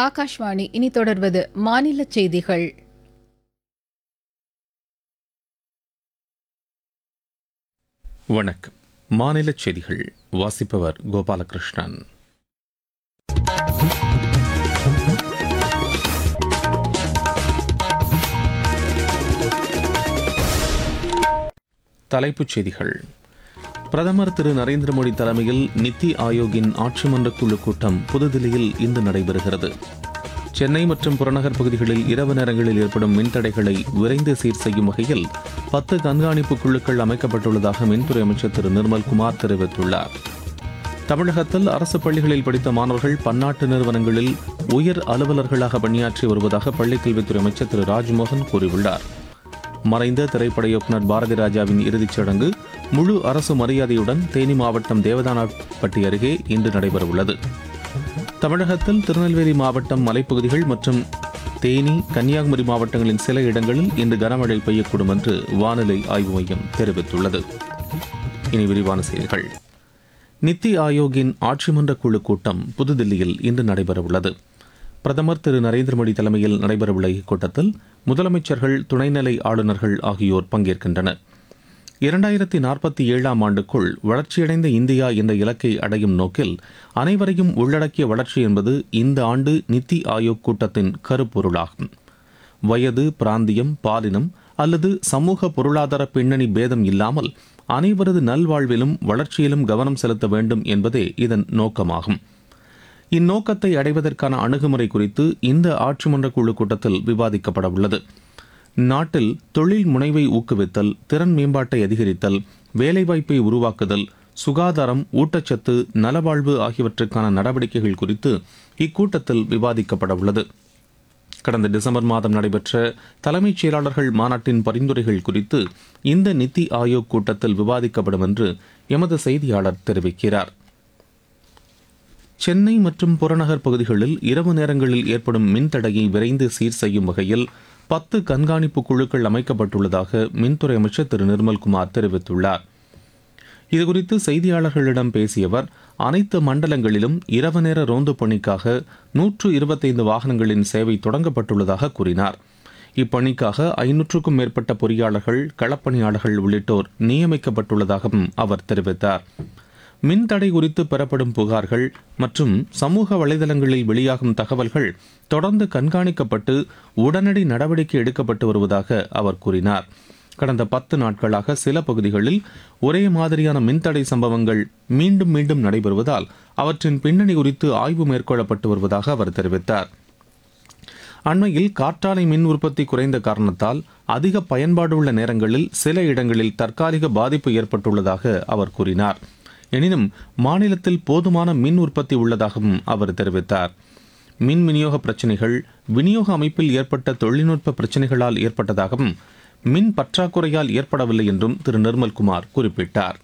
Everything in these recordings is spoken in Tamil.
ஆகாஷ்வாணி இனி தொடர்வது மாநில செய்திகள் வணக்கம் மாநில செய்திகள் வாசிப்பவர் கோபாலகிருஷ்ணன் தலைப்புச் செய்திகள் பிரதமர் திரு நரேந்திர மோடி தலைமையில் நித்தி ஆயோக்கின் ஆட்சி மன்ற குழு கூட்டம் புதுதில்லியில் இன்று நடைபெறுகிறது சென்னை மற்றும் புறநகர் பகுதிகளில் இரவு நேரங்களில் ஏற்படும் மின்தடைகளை விரைந்து சீர் செய்யும் வகையில் பத்து கண்காணிப்பு குழுக்கள் அமைக்கப்பட்டுள்ளதாக மின்துறை அமைச்சர் திரு நிர்மல்குமார் தெரிவித்துள்ளார் தமிழகத்தில் அரசு பள்ளிகளில் படித்த மாணவர்கள் பன்னாட்டு நிறுவனங்களில் உயர் அலுவலர்களாக பணியாற்றி வருவதாக பள்ளிக்கல்வித்துறை அமைச்சர் திரு ராஜ்மோகன் கூறியுள்ளார் மறைந்த திரைப்பட இயக்குநர் பாரதி ராஜாவின் இறுதிச் சடங்கு முழு அரசு மரியாதையுடன் தேனி மாவட்டம் தேவதானாப்பட்டி அருகே இன்று நடைபெறவுள்ளது தமிழகத்தில் திருநெல்வேலி மாவட்டம் மலைப்பகுதிகள் மற்றும் தேனி கன்னியாகுமரி மாவட்டங்களின் சில இடங்களில் இன்று கனமழை பெய்யக்கூடும் என்று வானிலை ஆய்வு மையம் தெரிவித்துள்ளது இனி விரிவான செய்திகள் நித்தி ஆயோக்கின் ஆட்சி மன்ற குழு கூட்டம் புதுதில்லியில் இன்று நடைபெறவுள்ளது பிரதமர் திரு நரேந்திர மோடி தலைமையில் நடைபெறவுள்ள இக்கூட்டத்தில் முதலமைச்சர்கள் துணைநிலை ஆளுநர்கள் ஆகியோர் பங்கேற்கின்றனர் இரண்டாயிரத்தி நாற்பத்தி ஏழாம் ஆண்டுக்குள் வளர்ச்சியடைந்த இந்தியா என்ற இலக்கை அடையும் நோக்கில் அனைவரையும் உள்ளடக்கிய வளர்ச்சி என்பது இந்த ஆண்டு நித்தி ஆயோக் கூட்டத்தின் கருப்பொருளாகும் வயது பிராந்தியம் பாலினம் அல்லது சமூக பொருளாதார பின்னணி பேதம் இல்லாமல் அனைவரது நல்வாழ்விலும் வளர்ச்சியிலும் கவனம் செலுத்த வேண்டும் என்பதே இதன் நோக்கமாகும் இந்நோக்கத்தை அடைவதற்கான அணுகுமுறை குறித்து இந்த ஆட்சி மன்ற குழு கூட்டத்தில் விவாதிக்கப்பட உள்ளது நாட்டில் தொழில் முனைவை ஊக்குவித்தல் திறன் மேம்பாட்டை அதிகரித்தல் வேலைவாய்ப்பை உருவாக்குதல் சுகாதாரம் ஊட்டச்சத்து நலவாழ்வு ஆகியவற்றுக்கான நடவடிக்கைகள் குறித்து இக்கூட்டத்தில் விவாதிக்கப்பட உள்ளது கடந்த டிசம்பர் மாதம் நடைபெற்ற தலைமைச் செயலாளர்கள் மாநாட்டின் பரிந்துரைகள் குறித்து இந்த நித்தி ஆயோக் கூட்டத்தில் விவாதிக்கப்படும் என்று எமது செய்தியாளர் தெரிவிக்கிறார் சென்னை மற்றும் புறநகர் பகுதிகளில் இரவு நேரங்களில் ஏற்படும் மின்தடையை விரைந்து சீர் செய்யும் வகையில் பத்து கண்காணிப்பு குழுக்கள் அமைக்கப்பட்டுள்ளதாக மின்துறை அமைச்சர் திரு நிர்மல்குமார் தெரிவித்துள்ளார் இதுகுறித்து செய்தியாளர்களிடம் பேசிய அவர் அனைத்து மண்டலங்களிலும் இரவு நேர ரோந்து பணிக்காக நூற்று இருபத்தைந்து வாகனங்களின் சேவை தொடங்கப்பட்டுள்ளதாக கூறினார் இப்பணிக்காக ஐநூற்றுக்கும் மேற்பட்ட பொறியாளர்கள் களப்பணியாளர்கள் உள்ளிட்டோர் நியமிக்கப்பட்டுள்ளதாகவும் அவர் தெரிவித்தார் மின்தடை குறித்து பெறப்படும் புகார்கள் மற்றும் சமூக வலைதளங்களில் வெளியாகும் தகவல்கள் தொடர்ந்து கண்காணிக்கப்பட்டு உடனடி நடவடிக்கை எடுக்கப்பட்டு வருவதாக அவர் கூறினார் கடந்த பத்து நாட்களாக சில பகுதிகளில் ஒரே மாதிரியான மின்தடை சம்பவங்கள் மீண்டும் மீண்டும் நடைபெறுவதால் அவற்றின் பின்னணி குறித்து ஆய்வு மேற்கொள்ளப்பட்டு வருவதாக அவர் தெரிவித்தார் அண்மையில் காற்றாலை மின் உற்பத்தி குறைந்த காரணத்தால் அதிக பயன்பாடு உள்ள நேரங்களில் சில இடங்களில் தற்காலிக பாதிப்பு ஏற்பட்டுள்ளதாக அவர் கூறினார் எனினும் மாநிலத்தில் போதுமான மின் உற்பத்தி உள்ளதாகவும் அவர் தெரிவித்தார் மின் விநியோக பிரச்சினைகள் விநியோக அமைப்பில் ஏற்பட்ட தொழில்நுட்ப பிரச்சினைகளால் ஏற்பட்டதாகவும் மின் பற்றாக்குறையால் ஏற்படவில்லை என்றும் திரு நிர்மல்குமார் குறிப்பிட்டார்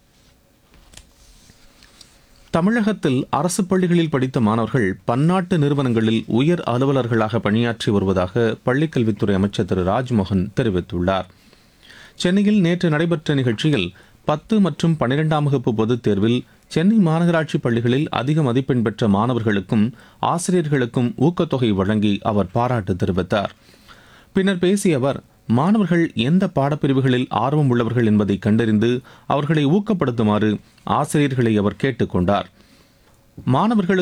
தமிழகத்தில் அரசு பள்ளிகளில் படித்த மாணவர்கள் பன்னாட்டு நிறுவனங்களில் உயர் அலுவலர்களாக பணியாற்றி வருவதாக பள்ளிக்கல்வித்துறை அமைச்சர் திரு ராஜ்மோகன் தெரிவித்துள்ளார் சென்னையில் நேற்று நடைபெற்ற நிகழ்ச்சியில் பத்து மற்றும் பன்னிரெண்டாம் வகுப்பு பொதுத் தேர்வில் சென்னை மாநகராட்சி பள்ளிகளில் அதிக மதிப்பெண் பெற்ற மாணவர்களுக்கும் ஆசிரியர்களுக்கும் ஊக்கத்தொகை வழங்கி அவர் பாராட்டு தெரிவித்தார் பின்னர் பேசிய அவர் மாணவர்கள் எந்த பாடப்பிரிவுகளில் ஆர்வம் உள்ளவர்கள் என்பதை கண்டறிந்து அவர்களை ஊக்கப்படுத்துமாறு ஆசிரியர்களை அவர் கேட்டுக்கொண்டார் மாணவர்களுக்கு